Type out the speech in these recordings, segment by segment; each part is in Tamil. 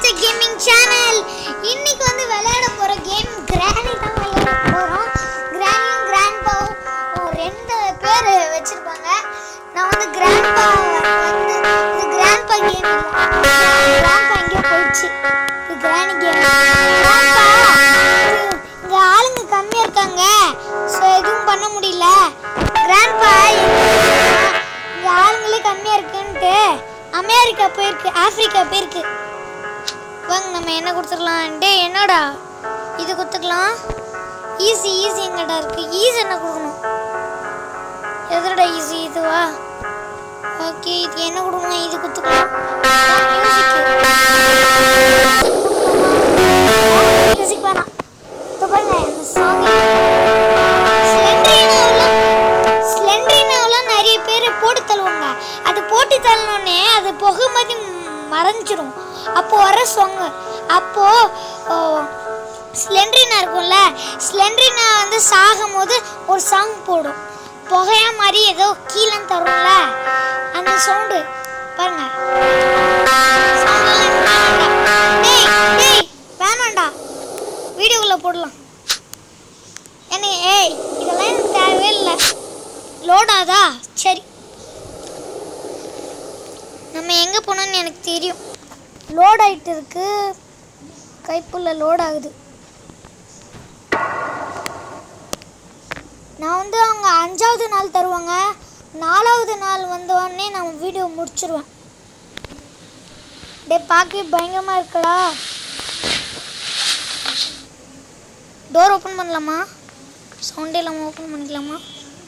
டு கேமிங் சேனல் இன்னைக்கு வந்து விளையாட போற கேம் கிராணி தான் விளையாட போறோம் கிரானியும் கிராண்ட்பாவும் ரெண்டு பேர் வச்சிருப்பாங்க நான் வந்து கிராண்ட்பா வந்து இது கிராண்ட்பா கேம் கிராண்ட்பா எங்கேயோ போயிடுச்சு இது கிராணி கேம் கிராண்ட்பா இங்க ஆளுங்க கம்மியா இருக்காங்க ஸோ எதுவும் பண்ண முடியல கிராண்ட்பா இங்க ஆளுங்களே கம்மியா இருக்குன்ட்டு அமெரிக்கா போயிருக்கு ஆப்பிரிக்கா போயிருக்கு வாங்க நம்ம என்ன கொடுத்துக்கலாம் டேய் என்னடா இது கொடுத்துக்கலாம் ஈஸி ஈஸி எங்கடா இருக்கு ஈஸி என்ன கொடுக்கணும் எதுடா ஈஸி இதுவா ஓகே இது என்ன கொடுக்கணும் இது கொடுத்துக்கலாம் மியூசிக் வேணாம் இப்போ பாருங்க இந்த சாங் ஸ்லெண்ட்ரினாவெல்லாம் ஸ்லெண்ட்ரினாவெல்லாம் நிறைய பேர் போட்டு தள்ளுவாங்க அது போட்டு தள்ளனோடனே அது புகை மாதிரி மறைஞ்சிரும் அப்போ வர சொங்க அப்போ ஸ்லெண்ட்ரினா இருக்கும்ல ஸ்லெண்ட்ரினா வந்து சாகும் போது ஒரு சாங் போடும் புகையா மாதிரி ஏதோ கீழே தரும்ல அந்த சவுண்டு பாருங்க sound எல்லாம் எனக்கு வேணாம்டா. டேய் டேய் வேணாம்டா வீடியோக்குள்ள போடலாம் என்ன ஏய் இதெல்லாம் எனக்கு தேவையே இல்லை லோடாதா சரி நம்ம எங்கே போனோம்னு எனக்கு தெரியும் லோட் ஆகிட்டு இருக்கு கைப்புள்ள லோட் ஆகுது நான் வந்து அவங்க அஞ்சாவது நாள் தருவாங்க நாலாவது நாள் வந்த உடனே நான் வீடியோ முடிச்சிருவேன் டே பார்க்கவே பயங்கரமாக இருக்கடா டோர் ஓப்பன் பண்ணலாமா சவுண்டே இல்லாமல் ஓப்பன் பண்ணிக்கலாமா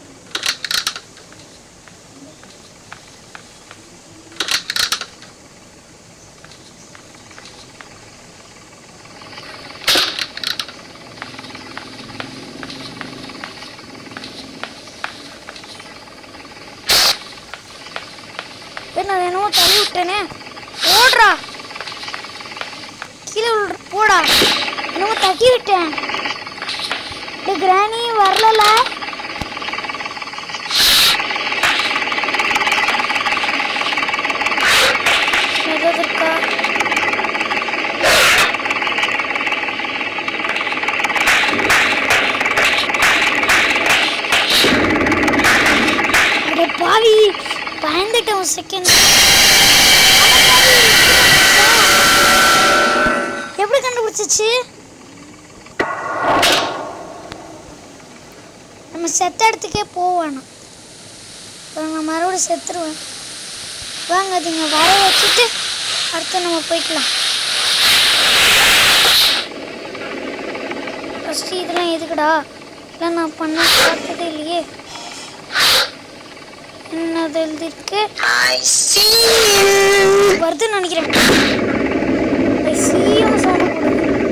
ஏய், நான் என்னமோ தள்ளி விட்டேனே ஓடுறா கீழே விழு- போடா என்னமோ தட்டி விட்டேன் இந்த கிராணி வரல ஏதாவது இருக்கா அட பாவி பயந்துட்டேன் ஒரு செகண்ட் எப்படி கண்டுபிடிச்சிச்சு நம்ம செத்த இடத்துக்கே போக வேணாம் அப்புறம் நான் மறுபடியும் செத்துருவேன் வாங்க அது இங்கே வர வச்சுட்டு அடுத்து நம்ம போய்க்கலாம் ஃபஸ்ட்டு இதெல்லாம் எதுக்குடா இல்லை நான் பண்ண பார்த்ததே இல்லையே என்னது எழுதிருக்கு I see you. வருதுன்னு நினைக்கிறேன் I see you ன்னு sound போடுது.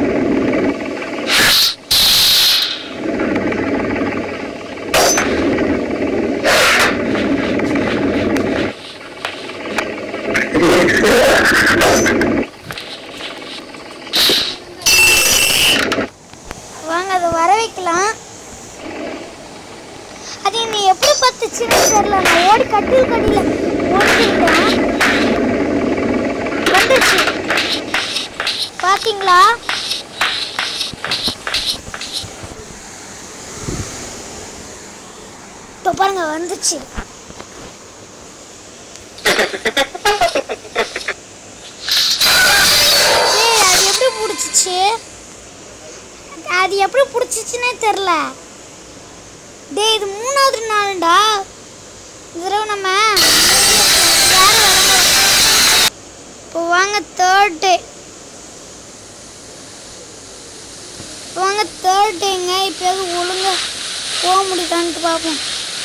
வாங்க அதை வர வைக்கலாம் அது என்னை எப்படி பார்த்துச்சுன்னு தெரியல நான் ஓடி கட்டில் கடியில் ஓடிக்கிட்டேன் வந்துருச்சு பாத்தீங்களா இப்போ பாருங்க வந்துச்சு ஏய், அது எப்படி பிடிச்சிச்சு அது எப்படி பிடிச்சிச்சுன்னே தெரில டேய் இது மூணாவது நாள்டா இந்த தடவை நம்ம யாரும் வரணும் இப்போ வாங்க தேர்ட் டே வாங்க தேர்ட் டேங்க இப்போயாவது ஒழுங்கா போக முடியுதான்ட்டு பார்ப்போம்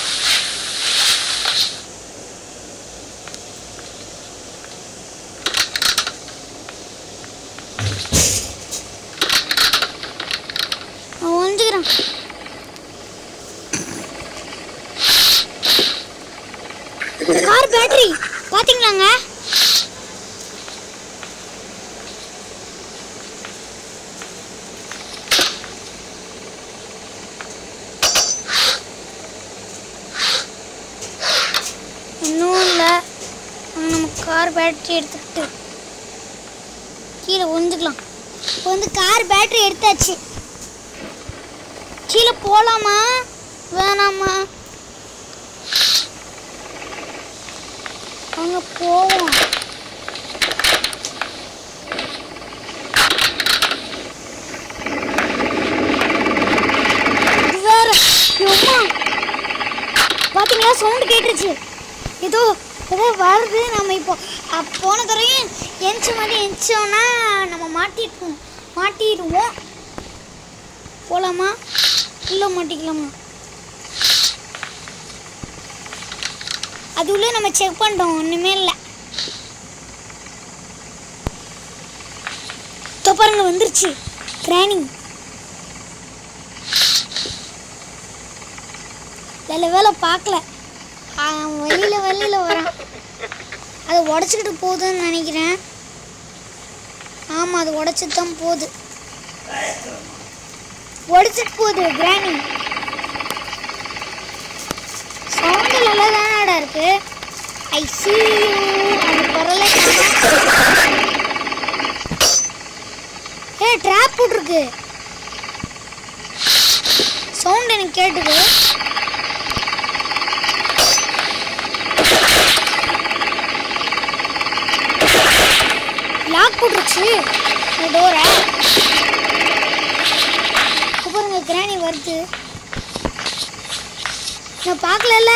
அவன் ஒழிஞ்சுக்கிறான் கார் பேட்டரி பாத்தீங்களாங்க இன்னும் இல்லை நம்ம கார் பேட்டரி எடுத்துக்கிட்டு கீழே ஒழிஞ்சுக்கலாம் இப்போ வந்து கார் பேட்டரி எடுத்தாச்சு கீழே போகலாமா வேணாமா அங்கே போவோம் இது வேற எம்மா பாத்தீங்களா சவுண்ட் கேட்டுருச்சு ஏதோ ஏதோ வருது நம்ம இப்போ அப் போன தடவையும் எந்த மாதிரி எந்திச்சோன்னா நம்ம மாட்டிருப்போம் மாட்டிடுவோம் போகலாமா இல்லை மாட்டிக்கலாமா அது உள்ள நம்ம செக் பண்ணிட்டோம் ஒன்றுமே இல்லை இதோ பாருங்க வந்துருச்சு ட்ரைனிங் நல்ல வேலை பார்க்கல அவன் வெளியில வெளியில வரான் அதை உடச்சிக்கிட்டு போகுதுன்னு நினைக்கிறேன் ஆமாம் அது உடச்சிட்டு தான் போகுது உடச்சிட்டு போகுது கிராணி சவுண்டு நல்லா தானடா இருக்கு ஐ சி அது குரலே காணோம். ஏ ட்ராப் போட்டிருக்கு சவுண்ட் எனக்கு கேட்டுது லாக் போட்டுருச்சு இந்த டோரை பாருங்க கிராணி வருது நான் பார்க்கலல்ல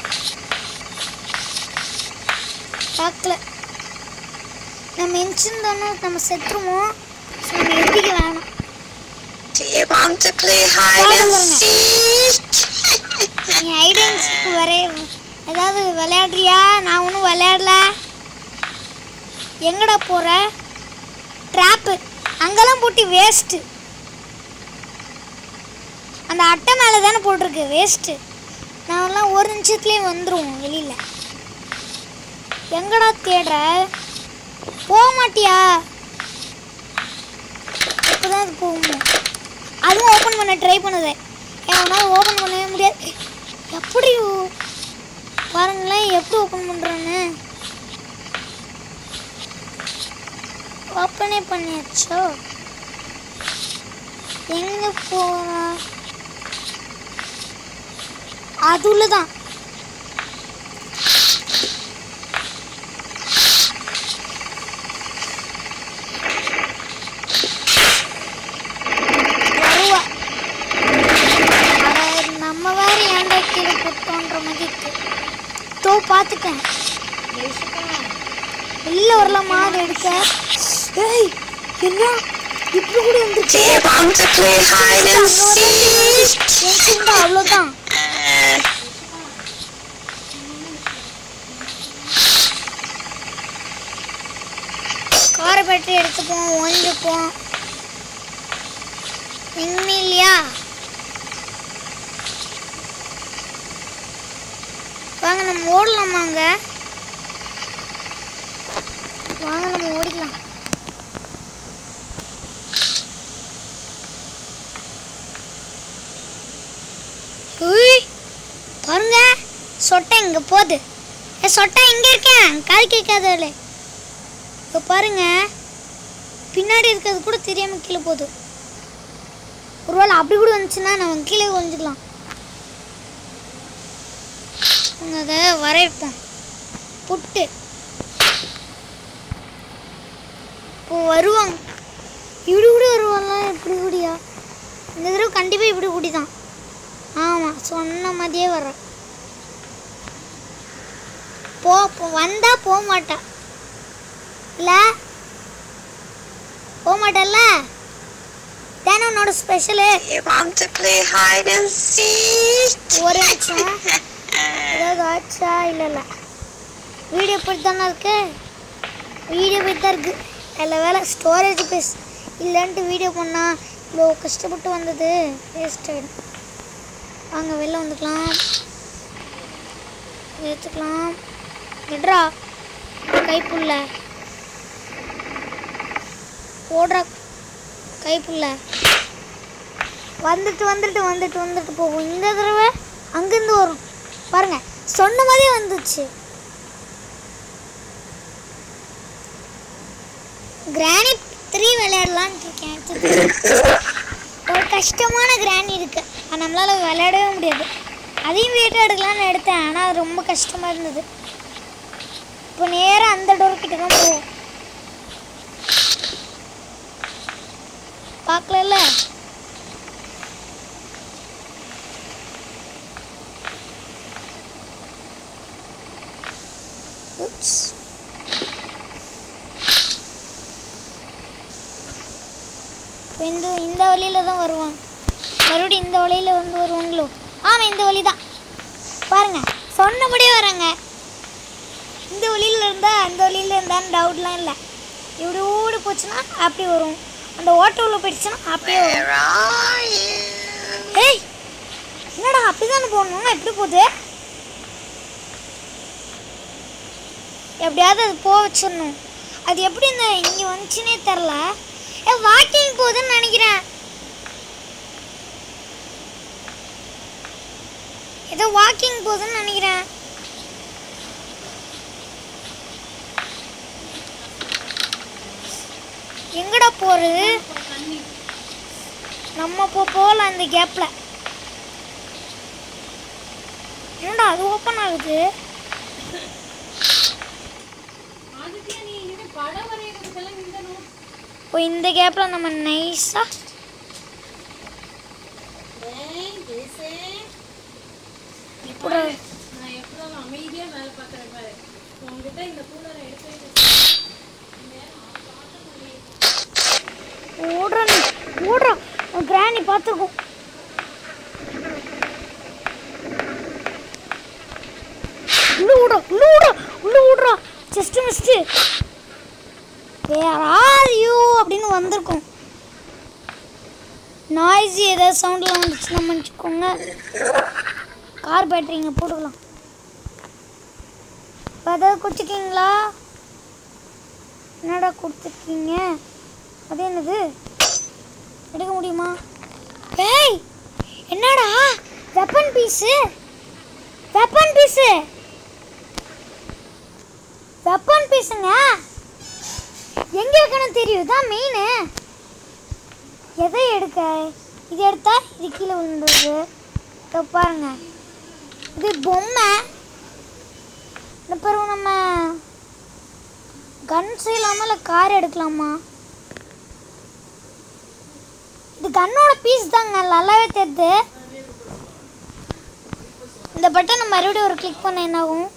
பார்க்கல நம்ம எந்திருந்தோன்னா நம்ம செத்துருவோம் ஸோ நம்ம எந்திக்க வேணாம் Do you want to play hide and seek? நீ ஐடென்ஸ்க்கு வர ஏதாவது விளையாடுறியா நான் ஒன்றும் விளையாடல எங்கடா போற ட்ராப்பு அங்கெல்லாம் போட்டு வேஸ்ட்டு அந்த அட்டை மேலே தானே போட்டிருக்கு வேஸ்ட்டு நான்லாம் ஒரு நிமிஷத்துலேயே வந்துருவோம் வெளியில் எங்கடா தேடுற போக மாட்டியா இப்போதான் அது போகணும் அதுவும் ஓப்பன் பண்ண ட்ரை பண்ணுது எவனாலும் ஓப்பன் பண்ணவே முடியாது எப்படி ஓ- பாருங்களேன் எப்படி ஓப்பன் பண்ணுறேன்னு ஓப்பனே பண்ணியாச்சோ எங்கே போகிறா அதுல தான் வருவா அட, நம்ம வேற ஏன்டா கீழே போட்டோன்ற மாதிரி இருக்கு தோ பார்த்துட்டேன் வெளில வரலாமா அதை எடுக்க ஏய் என்ன இப்படி கூட Do வந்துருச்சு you want to play hide and seek? என்கிட்ட அவ்வளோதான் கார் பேட்டரி எடுத்துப்போம் ஒழிஞ்சுப்போம் இன்னும் இல்லையா வாங்க நம்ம ஓடலாமாங்க வாங்க நம்ம ஓடிக்கலாம் உய் பாருங்க சொட்டை இங்க போகுது ஏ சொட்டை இங்க இருக்கேன் காது கேட்காதவள இப்போ பாருங்க பின்னாடி இருக்கிறது கூட தெரியாம கீழே போகுது ஒருவேளை அப்படி கூட வந்துச்சுன்னா நம்ம கீழே கொஞ்சிக்கலாம் அதை வரைப்போம் புட்டு இப்போ வருவாங்க இப்படி கூட வருவாங்கலாம் இப்படி கூடியா இந்த தடவை கண்டிப்பாக இப்படி கூடி தான் ஆமாம் சொன்ன மாதிரியே வர்றேன் போ போ- வந்தா போக மாட்டா இல்ல போக மாட்டல்ல தானே உன்னோட special Do you want to play hide and seek? ஒரு நிமிஷம் ஏதாவது ஆச்சா இல்லை இல்லை வீடியோ எப்படி தானே இருக்கு வீடியோ போய் தான் இருக்கு நல்ல வேலை ஸ்டோரேஜ் பேஸ் இல்லைன்ட்டு வீடியோ பண்ணால் இவ்வளோ கஷ்டப்பட்டு வந்தது வேஸ்ட் ஆகிடும் வாங்க வெளில வந்துக்கலாம் எடுத்துக்கலாம் எட்ரா கைப்புள்ள ஓடுறா கைப்புள்ள வந்துட்டு வந்துட்டு வந்துட்டு வந்துட்டு போகும் இந்த தடவை அங்கேருந்து வரும் பாருங்க சொன்ன மாதிரியே வந்துச்சு கிரானி த்ரீ விளையாடலான்னு இருக்கேன் அடுத்தது. ஒரு கஷ்டமான கிராணி இருக்கு அது நம்மளால விளையாடவே முடியாது அதையும் வீட்டை எடுக்கலாம்னு எடுத்தேன் ஆனால் அது ரொம்ப கஷ்டமாக இருந்தது இப்போ நேராக அந்த டோர் கிட்ட தான் போவோம் பார்க்கல Oops. இப்ப இந்த இந்த வழியில தான் வருவான் மறுபடியும் இந்த வழியில வந்து வருவாங்களோ ஆமாம் இந்த வழி தான் பாருங்க சொன்னபடியே வராங்க இந்த வழியில இருந்தா அந்த வழியில இருந்தான்னு டவுட்லாம் இல்லை இப்படி ஓடி போச்சுன்னா அப்படி வரும் அந்த ஓட்ட உள்ள போயிடுச்சுன்னா அப்படியே வரும் Where are you? ஏய் என்னடா அப்படிதானே போகணும் எப்படி போகுது எப்படியாவது அது போக வச்சிடணும் அது எப்படி இந்த இங்கே வந்துச்சுன்னே தெரில ஏ வாக்கிங் போகுதுன்னு நினைக்கிறேன் ஏதோ வாக்கிங் போகுதுன்னு நினைக்கிறேன் எங்கடா போறது நம்ம போ போகலாம் இந்த கேப்ல என்னடா அது ஓப்பன் ஆகுது இப்போ இந்த கேப்ல நம்ம நைஸா இப்போ ஓடுறோம் ஓடுறோம் கிராணி பார்த்துருக்கோம் உள்ள ஓடுறோம் உள்ள ஓடுறோம் உள்ள ஓடுறோம் just missed where are you அப்படின்னு வந்திருக்கோம் நாய்ஸி ஏதாவது சவுண்டில் வந்துச்சுன்னா மன்னிச்சுக்கோங்க கார் பேட்டரிங்க போட்டுக்கலாம் இப்போ ஏதாவது கொடுத்துருக்கீங்களா என்னடா கொடுத்துருக்கீங்க அது என்னது எடுக்க முடியுமா ஏய் என்னடா weapon piece weapon piece weapon பீஸுங்க எங்க இருக்குன்னு தெரியும் தான் மெயின் எதை எடுக்க இது எடுத்தா இது கீழே விழுந்துருது இதோ பாருங்க இது பொம்மை இந்த பிறகு நம்ம கன்ஸ் இல்லாமல் கார் எடுக்கலாமா இது கன்னோட பீஸ் தாங்க நல்லாவே தெரியுது இந்த பட்டனை மறுபடியும் ஒரு கிளிக் பண்ண என்ன ஆகும்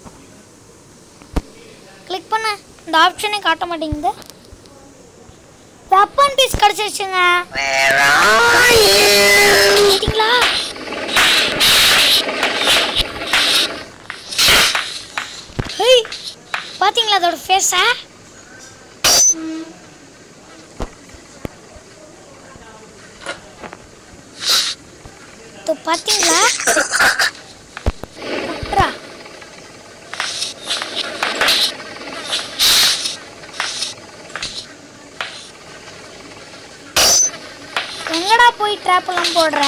கிளிக் பண்ண இந்த ஆப்ஷனே காட்ட மாட்டேங்குது வெப்பன் பீஸ் கிடச்சிருச்சுங்க Where are you? பார்த்தீங்களா ஹேய் பார்த்தீங்களா அதோட ஃபேஸை இப்போ பார்த்தீங்களா விட்றா. எங்கடா போய் ட்ராப் எல்லாம் போடுற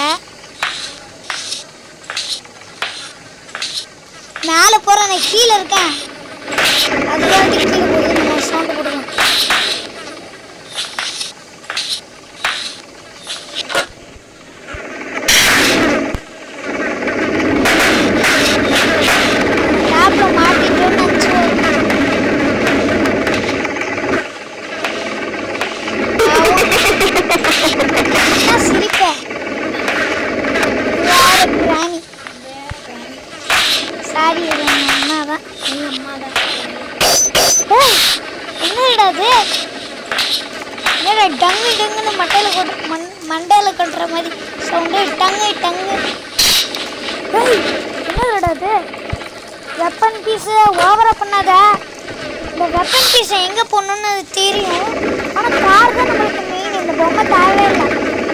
மேலே போற நான் கீழே இருக்கேன் அது வாட்டி கீழே போகுது நம்ம சவுண்ட் கொடுக்கணும் ட்ராப்ல மாட்டிட்டோன்னு நினச்சி என்ன சிரிப்பேன் வேற பிராணி சாரி இது எங்க அம்மா தான் எங்க அம்மா தான் ஏய், என்னடா இது என்னடா டங்கு டங்குன்னு மட்டையில கொட்டு மண் மண்டையில கொட்டுற மாதிரி சவுண்டு டங்கு டங்கு ஏய் என்னடா இது வெப்பன் பீஸு ஓவரா பண்ணாத இந்த வெப்பன் பீஸை எங்கே போடணும்னு அது தெரியும் ஆனால் கார் தான் நம்மளுக்கு மெயின் இந்த பொம்மை தேவையே இல்லை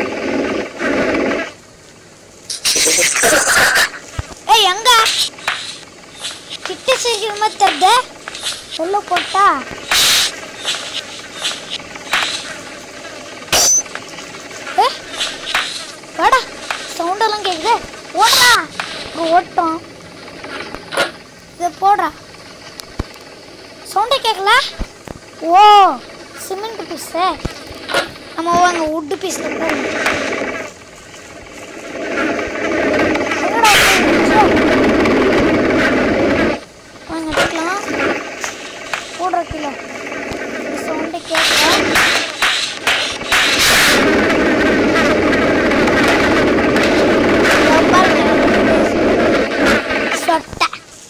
ஏய் எங்க கிட்ட சிரிக்கிற மாதிரி தருது உள்ள போட்டா ஏ, வாடா சவுண்டெல்லாம் கேக்குது ஓடுறா இங்க ஓட்டம் இதை போடுறா சவுண்டே கேட்கல ஓ சிமெண்ட் பீஸு நம்ம வாங்க உட்டு பீஸில் போடுவோம் எங்கடா போயிடுச்சு? வாங்க எடுக்கலாம் போடுற கிலோ சவுண்டு கேட்கல இதோ பாருங்க. சொட்டை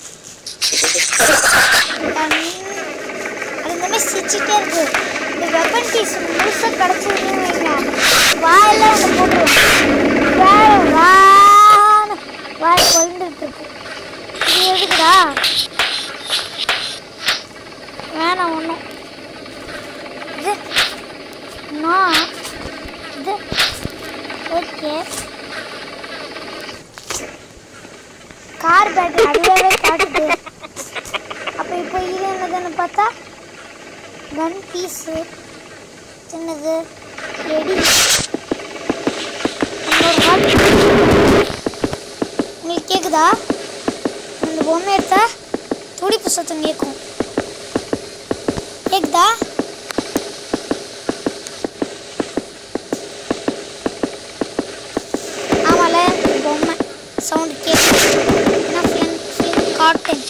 அது இந்த மாதிரி சிரிச்சிட்டே இருக்கு இந்த வெப்பன் பீஸ் முழுசாக கிடச்சிருக்குன்னு வைங்க வாயெல்லாம் ஒன்று போட்டுருவோம் வேற வான்னு வாய் கொழுந்துட்டு இருக்கு இது எதுக்குடா வேணாம் ஒன்றும் இது நான் இது ஓகே கார் பேட்டரி அதுவே காட்டுது அப்போ இப்போ இது என்னதுன்னு பார்த்தா கன் பீஸு சின்னது ரெடி உங்களுக்கு கேட்குதா இந்த பொம்மை எடுத்தா துடிப்பு சத்தம் கேட்கும் கேட்குதா ஆமால பொம்மை சவுண்டு கேட்கும் ஏன்னா ஃபிலிம் ஃபிலிம் காட்டன்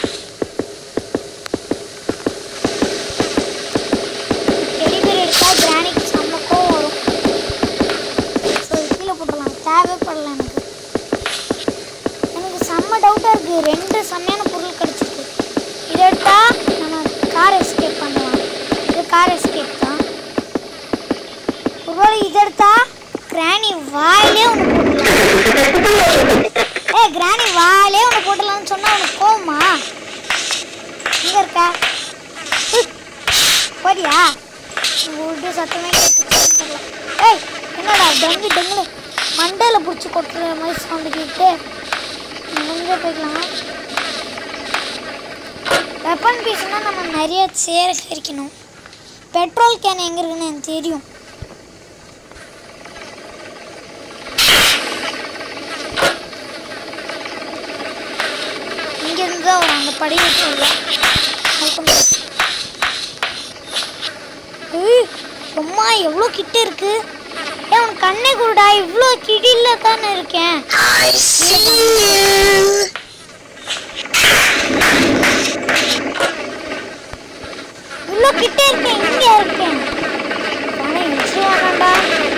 டெலிவரி எடுத்தா கிரானிக்கு செம்ம கோவம் வரும் ஸோ இது கீழே போட்டுடலாம் தேவைப்படல எனக்கு எனக்கு செம்ம டவுட்டாக இருக்குது ரெண்டு செம்மையான பொருள் கிடச்சிருக்கு இதை எடுத்தா நம்ம கார் எஸ்கேப் பண்ணலாம் இது கார் எஸ்கேப் தான் ஒருவேளை இதை எடுத்தா கிராணி வாயிலே ஒன்று போட்டுடலாம் ஏ கிராணி வாயிலே ஒன்று போட்டுடலாம்னு சொன்னால் உனக்கு கோவமா எங்கே இருக்க உய், போறியா உடு சத்தமே கேட்டு ஏய் என்னடா டங்கு டங்கு மண்டையில் பிடிச்சி கொட்டுற மாதிரி சவுண்டு கேட்டு எங்கே போய்க்கலாம் வெப்பன் பீஸ்னால் நம்ம நிறைய சேகரிக்கணும் பெட்ரோல் கேன் எங்கே இருக்குன்னு எனக்கு தெரியும் இங்கேருந்து தான் வரும் அந்த படி ஏய் அம்மா எவ்வளோ கிட்ட இருக்கு ஏன் உன் கண்ணே குருடா இவ்வளோ கிடில தானே இருக்கேன் I see you. இவ்வளோ கிட்ட இருக்கேன் இங்கே இருக்கேன் ஆனா இன்ச்சு வேணாம்டா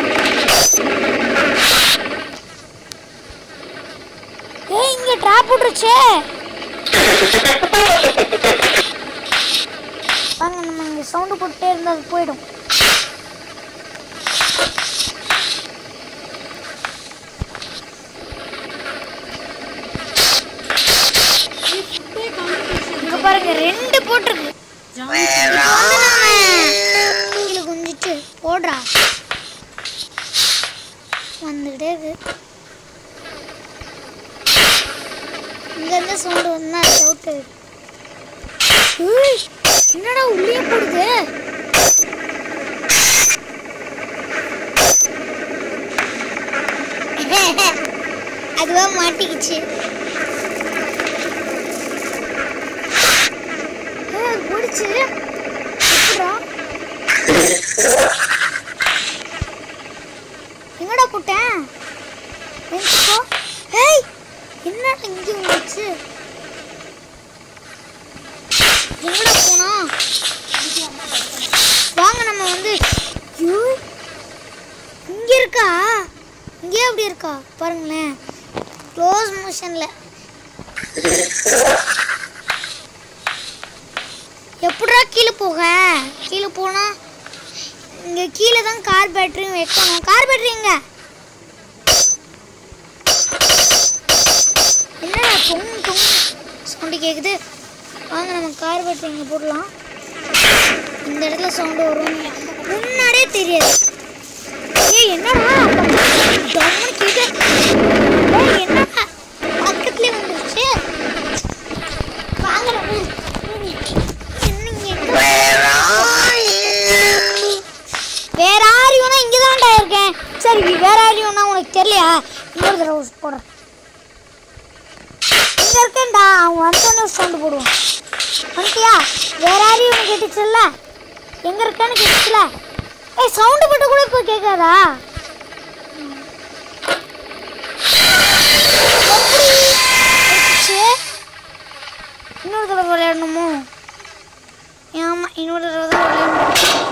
ஏய் இங்க ட்ராப் விட்டுருச்சே வாங்க நம்ம இங்க சவுண்டு போட்டுட்டே இருந்தா அது போயிடும் இங்க பாருங்க ரெண்டு போட்டிருக்கு Where are you? கீழே குந்திட்டு போடுறா வந்துக்கிட்டே இருக்கு இங்கேருந்து சவுண்டு வந்தா டவுட்டு என்னடா உள்ளே போடுது அதுவா மாட்டிக்கிச்சு ஏய், அது போடுச்சு எப்படிடா எங்கடா போட்டேன் எங்கப்போ ஏய் என்னடா இங்கே வந்துச்சு எங்கடா போனா வாங்க நம்ம வந்து ஐயோ, இங்க இருக்கா இங்கே அப்படி இருக்கா பாருங்களேன் க்ளோஸ் மோஷன்ல எப்படிடா கீழே போக கீழே போனா இங்க கீழே தான் கார் பேட்டரியும் வைக்கணும் கார் பேட்டரி எங்க என்னடா தொங் தொங் சவுண்டு கேக்குது வாங்க நம்ம கார் பேட்டரி இங்க போடலாம் இந்த இடத்துல சவுண்டு வரும் முன்னாடியே தெரியாது ஏய் என்னடா டம்னு கேக்கு ஏய் என்னடா பக்கத்துலயே வந்துருச்சு வாங்க நம்ம என்ன எங்க Where are you? வேற ஆரியோனா இங்கே தான்டா இருக்கேன் சரி வேற ஆரியோனா உனக்கு தெரியலையா இன்னொரு தடவை போடுறேன் இங்கே இருக்கேன்டா அவன் வந்தோடனே சவுண்டு போடுவான் வந்துட்டியா வேற ஆரியோன்னு கேட்டுச்சுல்ல எங்கே இருக்கேன்னு கேட்டுச்சுல ஏய் சவுண்டு மட்டும் கூட இப்போ கேட்காதா எப்படி ஆயிடுச்சு? இன்னொரு தடவை விளையாடணுமோ ஆமாம் இன்னொரு தடவை தான் விளையாடணும்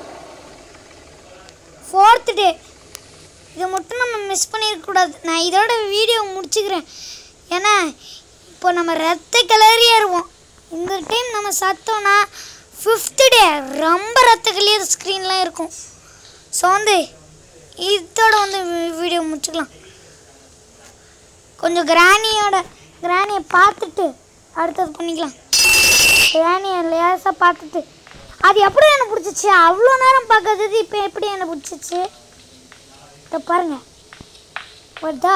ஃபோர்த்து டே இதை மட்டும் நம்ம மிஸ் பண்ணிடக்கூடாது நான் இதோட வீடியோ முடிச்சுக்கிறேன் ஏன்னா இப்போ நம்ம ரத்த கிளறியாருவோம் இந்த டைம் நம்ம சத்தோம்னா ஃபிஃப்த்து டே ரொம்ப ரத்த கிளியர் ஸ்க்ரீன்லாம் இருக்கும் ஸோ வந்து இதோட வந்து வீடியோ முடிச்சுக்கலாம் கொஞ்சம் கிராணியோட கிராணியை பார்த்துட்டு அடுத்தது பண்ணிக்கலாம் கிராணியை லேசாக பார்த்துட்டு அது எப்படி எனக்கு பிடிச்சிச்சு அவ்வளோ நேரம் பார்க்கறது இப்போ எப்படி எனக்கு பிடிச்சிச்சு இதை பாருங்க வருதா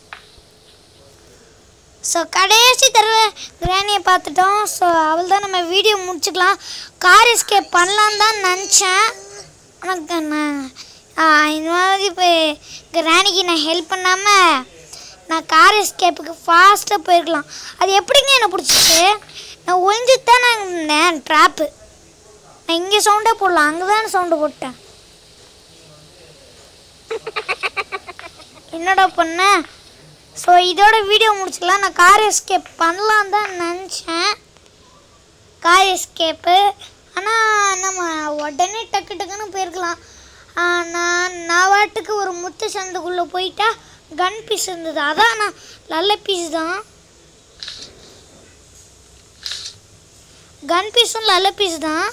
ஸோ கடைசி தடவை கிராணியை பார்த்துட்டோம் ஸோ அவள் தான் நம்ம வீடியோ முடிச்சுக்கலாம் கார் எஸ்கேப் பண்ணலான்னு தான் நினச்சேன் ஆனால் நான் ஆ, இந்த மாதிரி இப்போ கிராணிக்கு நான் ஹெல்ப் பண்ணாமல் நான் கார் எஸ்கேப்புக்கு ஃபாஸ்ட்டாக போயிருக்கலாம் அது எப்படிங்க எனக்கு பிடிச்சிச்சு நான் ஒழிஞ்சிட்டு தான் நான் இருந்தேன் ட்ராப்பு நான் இங்கே சவுண்டே போடலாம் அங்கே தானே சவுண்டு போட்டேன் என்னடா பண்ண ஸோ இதோட வீடியோ முடிச்சுக்கலாம் நான் கார் எஸ்கேப் பண்ணலாம் தான் நினச்சேன் கார் எஸ்கேப்பு ஆனால் நம்ம உடனே டக்கு டக்குன்னு போயிருக்கலாம் ஆனால் நான் வாட்டுக்கு ஒரு முத்து சந்துக்குள்ளே போயிட்டா கன் பீஸ் இருந்தது அதான் நான் நல்ல பீஸ் தான் கன் பீஸும் நல்ல பீஸ் தான்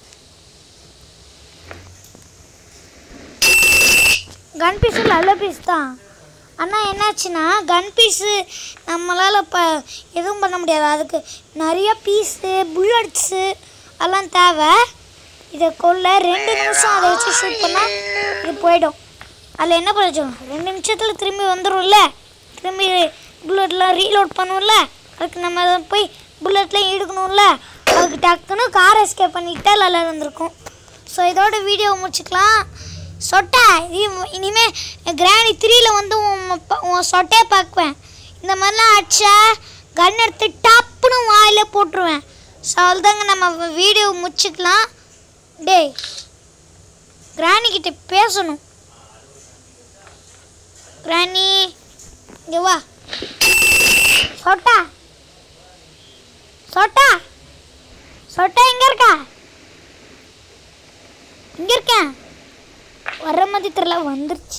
கன் பீஸும் நல்ல பீஸ் தான் ஆனால் என்னாச்சுன்னா கன் பீஸு நம்மளால் இப்போ எதுவும் பண்ண முடியாது அதுக்கு நிறைய பீஸு புல்லட்ஸு அதெல்லாம் தேவை இதை கொள்ள ரெண்டு நிமிஷம் அதை வச்சு ஷூட் பண்ணால் இது போயிடும் அதில் என்ன பிரயோஜனம் ரெண்டு நிமிஷத்தில் திரும்பி வந்துடும்ல திரும்பி புல்லட்லாம் ரீலோட் பண்ணுவோம்ல அதுக்கு நம்ம அதை போய் புல்லட்லாம் எடுக்கணும்ல அதுக்கு டக்குன்னு கார் எஸ்கேப் பண்ணிக்கிட்டா நல்லா இருந்திருக்கும் ஸோ இதோட வீடியோ முடிச்சுக்கலாம் சொட்டை இ- இனிமே கிராணி த்ரீல வந்து உன் ப- உன் சொட்டையை பார்க்குவேன் இந்த மாதிரிலாம் அடிச்சா கன் எடுத்து டப்புன்னு வாயில் போட்டுருவேன் ஸோ அவ்வளோதாங்க நம்ம வீடியோ முடிச்சுக்கலாம் டேய் கிராணி கிட்ட பேசணும் கிராணி இங்கே வா சொட்டா சொட்டா சொட்டா எங்கே இருக்கா இங்கே இருக்கேன் வர மாதிரி தெரியல வந்துருச்சு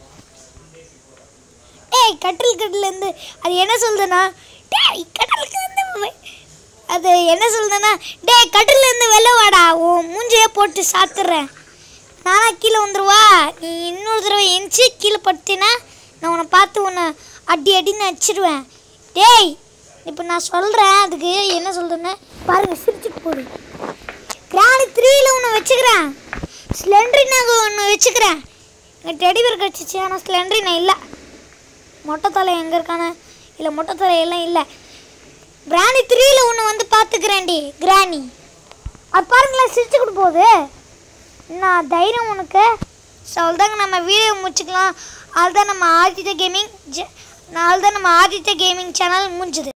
ஏய் கட்டில் கட்டிலேருந்து அது என்ன சொல்லுதுன்னா டேய் கட்டிலுக்கு வந்து வெ- அது என்ன சொல்லுதுன்னா டேய் கட்டிலேருந்து வெளில வாடா உன் மூஞ்சியே போட்டு சாத்துறேன் நானா கீழே வந்துருவா நீ இன்னொரு தடவை எந்திச்சு கீழே படுத்தினா நான் உன்னை பார்த்து உன்னை அடி அடின்னு அடிச்சிடுவேன் டேய் இப்போ நான் சொல்கிறேன் அதுக்கு என்ன சொல்கிறேன்னு பாருங்க சிரிச்சுட்டு போகுது கிராணி த்ரீல ஒன்று வச்சுக்கிறேன் ஸ்லெண்ட்ரி நாங்கள் ஒன்று வச்சுக்கிறேன் எங்கள் டெடிபர் கிடச்சிச்சு ஆனால் ஸ்லெண்ட்ரி நான் இல்லை மொட்டை தலை எங்கே இருக்கானே இல்லை மொட்டை தலை எல்லாம் இல்லை கிராணி த்ரீல ஒன்று வந்து பார்த்துக்கிறேன்டி கிராணி அது பாருங்களேன் சிரிச்சுக்கிட்டு போகுது நான் தைரியம் உனக்கு ஸோ அவ்வளோதாங்க நம்ம வீடியோ முடிச்சுக்கலாம் அதுதான் நம்ம ஆதித்ய கேமிங் ஜ அதுதான் நம்ம ஆதித்ய கேமிங் சேனல் முடிஞ்சுது